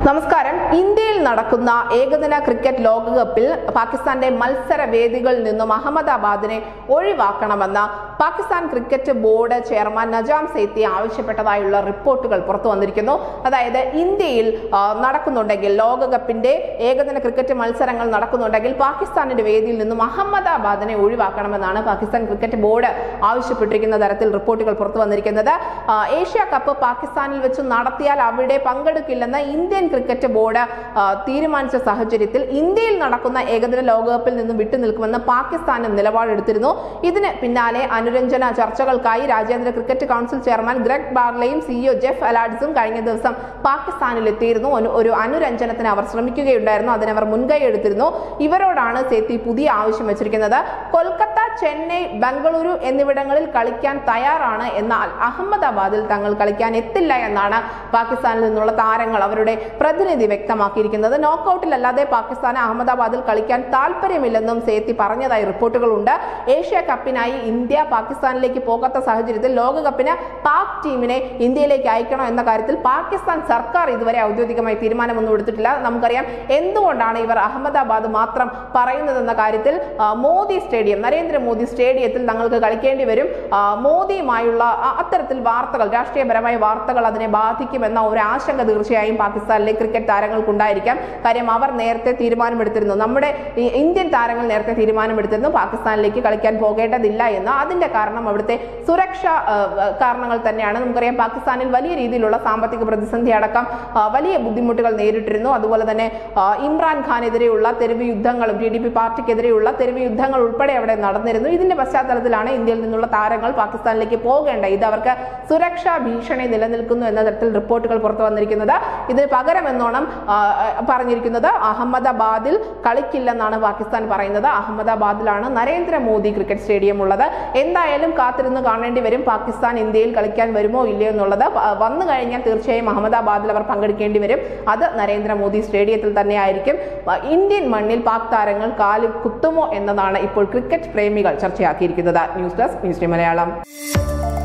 നമസ്കാരം ഇന്ത്യയിൽ നടക്കുന്ന ഏകദിന ക്രിക്കറ്റ് ലോകകപ്പിൽ പാകിസ്ഥാന്റെ മത്സര വേദികളിൽ നിന്നും അഹമ്മദാബാദിനെ ഒഴിവാക്കണമെന്ന് Pakistan cricket board chairman Najam Sethi ആവശ്യപ്പെട്ടതായുള്ള റിപ്പോർട്ടുകൾ പുറത്തു വന്നിരിക്കുന്നു അതായത് ഇന്ത്യയിൽ ആ, നടക്കുന്നുണ്ടെങ്കിൽ ലോകകപ്പിന്റെ ഏകദിന ക്രിക്കറ്റ് മത്സരങ്ങൾ നടക്കുന്നുണ്ടെങ്കിൽ പാകിസ്ഥാനിന്റെ വേദിയിൽ നിന്നും അഹമ്മദാബാദിനെ ഒഴിവാക്കണമെന്നാണ് പാകിസ്ഥാൻ ക്രിക്കറ്റ് ബോർഡ് ആവശ്യപ്പെട്ടിരിക്കുന്ന തരത്തിൽ റിപ്പോർട്ടുകൾ പുറത്തു വന്നിരിക്കുന്നത് ആ, ഏഷ്യ കപ്പ് പാകിസ്ഥാനിൽ വെച്ച് നടത്തിയാൽ അവിടെ പങ്കെടുക്കില്ലെന്ന് ഇന്ത്യൻ ക്രിക്കറ്റ് ബോർഡ് ആ, തീരുമാനിച്ച സാഹചര്യത്തിൽ ഇന്ത്യയിൽ നടക്കുന്ന ഏകദിന ലോകകപ്പിൽ നിന്നും വിട്ടുനിൽക്കുമെന്ന് പാകിസ്ഥാനും നിലപാടെടുത്തിരുന്നു ഇതിന് പിന്നാലെ അനുരഞ്ജന ചർച്ചകൾക്കായി രാജ്യാന്തര ക്രിക്കറ്റ് കൗൺസിൽ ചെയർമാൻ ഗ്രെഗ് ബാർലയും സിഇഒ ജെഫ് അലാഡ്സും കഴിഞ്ഞ ദിവസം പാകിസ്ഥാനിൽ എത്തിയിരുന്നു ഒരു- ഒരു അനുരഞ്ജനത്തിന് അവർ ശ്രമിക്കുകയുണ്ടായിരുന്നു അതിനവർ മുൻകൈ എടുത്തിരുന്നു ഇവരോടാണ് സേത്തി പുതിയ ആവശ്യം വെച്ചിരിക്കുന്നത് കൊൽക്കത്ത ചെന്നൈ ബംഗളൂരു എന്നിവിടങ്ങളിൽ കളിക്കാൻ തയ്യാറാണ് എന്നാൽ അഹമ്മദാബാദിൽ തങ്ങൾ കളിക്കാൻ എത്തില്ല എന്നാണ് പാകിസ്ഥാനിൽ നിന്നുള്ള താരങ്ങൾ അവരുടെ പ്രതിനിധി വ്യക്തമാക്കിയിരിക്കുന്നത് നോക്കൌട്ടിലല്ലാതെ പാകിസ്ഥാന് അഹമ്മദാബാദിൽ കളിക്കാൻ താല്പര്യമില്ലെന്നും സേത്തി പറഞ്ഞതായി റിപ്പോർട്ടുകളുണ്ട് ഏഷ്യ കപ്പിനായി ഇന്ത്യ പാകിസ്ഥാനിലേക്ക് പോകാത്ത സാഹചര്യത്തിൽ ലോകകപ്പിന് പാക് ടീമിനെ ഇന്ത്യയിലേക്ക് അയക്കണോ എന്ന കാര്യത്തിൽ പാകിസ്ഥാൻ സർക്കാർ ഇതുവരെ ഔദ്യോഗികമായി തീരുമാനമൊന്നും എടുത്തിട്ടില്ല നമുക്കറിയാം എന്തുകൊണ്ടാണ് ഇവർ അഹമ്മദാബാദ് മാത്രം പറയുന്നതെന്ന കാര്യത്തിൽ ആ, മോദി സ്റ്റേഡിയം നരേന്ദ്രമോദി സ്റ്റേഡിയത്തിൽ തങ്ങൾക്ക് കളിക്കേണ്ടി വരും ആ, മോദിയുമായുള്ള ആ, അത്തരത്തിൽ വാർത്തകൾ രാഷ്ട്രീയപരമായ വാർത്തകൾ അതിനെ ബാധിക്കുമെന്ന ഒരു ആശങ്ക തീർച്ചയായും പാകിസ്ഥാനിലെ ക്രിക്കറ്റ് താരങ്ങൾക്കുണ്ടായിരിക്കാം കാര്യം അവർ നേരത്തെ തീരുമാനമെടുത്തിരുന്നു നമ്മുടെ ഈ ഇന്ത്യൻ താരങ്ങൾ നേരത്തെ തീരുമാനമെടുത്തിരുന്നു പാകിസ്ഥാനിലേക്ക് കളിക്കാൻ പോകേണ്ടതില്ല എന്ന് അതിന്റെ കാരണം അവിടുത്തെ സുരക്ഷ ആ, കാരണങ്ങൾ തന്നെയാണ് നമുക്കറിയാം പാകിസ്ഥാനിൽ വലിയ രീതിയിലുള്ള സാമ്പത്തിക പ്രതിസന്ധി അടക്കം ആ, വലിയ ബുദ്ധിമുട്ടുകൾ നേരിട്ടിരുന്നു അതുപോലെ തന്നെ ആ, ഇമ്രാൻ ഖാനെതിരെയുള്ള തെരുവ് യുദ്ധങ്ങളും ടി ഡി പി പാർട്ടിക്കെതിരെയുള്ള തെരുവ് യുദ്ധങ്ങൾ ഉൾപ്പെടെ അവിടെ നടന്നിരുന്നു ഇതിന്റെ പശ്ചാത്തലത്തിലാണ് ഇന്ത്യയിൽ നിന്നുള്ള താരങ്ങൾ പാകിസ്ഥാനിലേക്ക് പോകേണ്ട ഇത് അവർക്ക് സുരക്ഷാ ഭീഷണി നിലനിൽക്കുന്നു എന്ന തരത്തിൽ റിപ്പോർട്ടുകൾ പുറത്തു വന്നിരിക്കുന്നത് ഇതിന് പകരം എന്നോണം ആ, പറഞ്ഞിരിക്കുന്നത് അഹമ്മദാബാദിൽ കളിക്കില്ലെന്നാണ് പാകിസ്ഥാൻ പറയുന്നത് അഹമ്മദാബാദിലാണ് നരേന്ദ്രമോദി ക്രിക്കറ്റ് സ്റ്റേഡിയം ഉള്ളത് എന്തായാലും കാത്തിരുന്ന് കാണേണ്ടി വരും പാകിസ്ഥാൻ ഇന്ത്യയിൽ കളിക്കാൻ വരുമോ ഇല്ലയോ എന്നുള്ളത് പ- വന്നു കഴിഞ്ഞാൽ തീർച്ചയായും അഹമ്മദാബാദിൽ അവർ പങ്കെടുക്കേണ്ടി വരും അത് നരേന്ദ്രമോദി സ്റ്റേഡിയത്തിൽ തന്നെ ആയിരിക്കും ആ, ഇന്ത്യൻ മണ്ണിൽ പാക് താരങ്ങൾ കാല് കുത്തുമോ എന്നതാണ് ഇപ്പോൾ ക്രിക്കറ്റ് പ്രേമികൾ ചർച്ചയാക്കിയിരിക്കുന്നത് news desk news day Malayalam